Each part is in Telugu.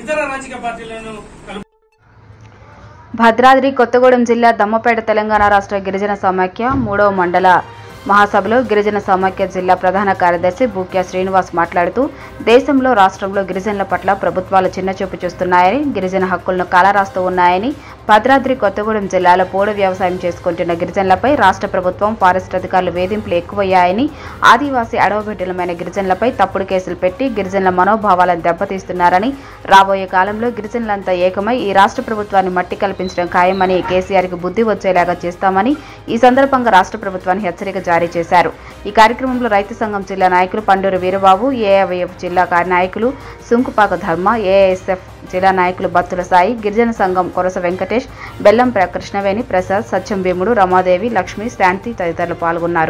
ఇతర రాజకీయ పార్టీలను కలుపు భద్రాద్రి కొత్తగూడెం జిల్లా దమ్మపేట తెలంగాణ రాష్ట్ర గిరిజన సమాఖ్య మూడవ మండల మహాసభలో గిరిజన సమాఖ్య జిల్లా ప్రధాన కార్యదర్శి బూక్యా శ్రీనివాస్ మాట్లాడుతూ దేశంలో రాష్ట్రంలో గిరిజనుల పట్ల ప్రభుత్వాలు చిన్నచూపు చూస్తున్నాయని గిరిజన హక్కులను కాలరాస్తూ ఉన్నాయని భద్రాద్రి కొత్తగూడెం జిల్లాలో పోడు వ్యవసాయం చేసుకుంటున్న గిరిజనులపై రాష్ట్ర ప్రభుత్వం ఫారెస్ట్ అధికారులు వేధింపులు ఎక్కువయ్యాయని ఆదివాసీ అడవబిడ్డలమైన గిరిజనులపై తప్పుడు కేసులు పెట్టి గిరిజనుల మనోభావాలను దెబ్బతీస్తున్నారని రాబోయే కాలంలో గిరిజనులంతా ఏకమై ఈ రాష్ట్ర ప్రభుత్వాన్ని మట్టి కల్పించడం ఖాయమని కేసీఆర్కి బుద్ధి వచ్చేలాగా చేస్తామని ఈ సందర్భంగా రాష్ట్ర ప్రభుత్వాన్ని హెచ్చరిక జారీ చేశారు ఈ కార్యక్రమంలో రైతు సంఘం జిల్లా నాయకులు పండూరు వీరబాబు ఏఐవైఎఫ్ జిల్లా కార్య నాయకులు సుంకుపాక ధర్మ ఏఐఎస్ఎఫ్ జిల్లా నాయకులు బత్తుల సాయి గిరిజన సంఘం కొరస వెంకటేష్ బెల్లం ప్ర- కృష్ణవేణి ప్రసాద్ సత్యం భీముడు రమాదేవి లక్ష్మి శాంతి తదితరులు పాల్గొన్నారు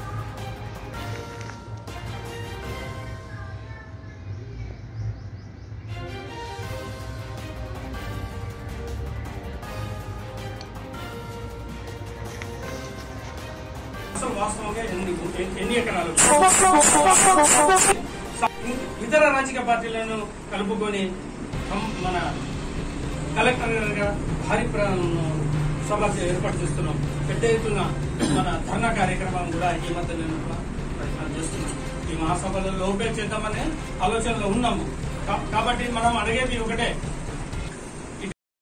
అసలు వాస్తవంగా ఎన్ని ఎన్ని ఎకరాలు ఇతర రాజకీయ పార్టీలను కలుపుకొని కం- మన కలెక్టర్ గారుగా భారీ ప్ర- సభ ఏర్పాటు చేస్తున్నాం పెద్ద ఎత్తున మన ధర్నా కార్యక్రమం కూడా ఈ మధ్య నేను కూడా ప్రయత్నం చేస్తున్నాం ఈ మహాసభలో లోపే చేద్దామనే ఆలోచనలో ఉన్నాము కా- కాబట్టి మనం అడిగేది ఒకటే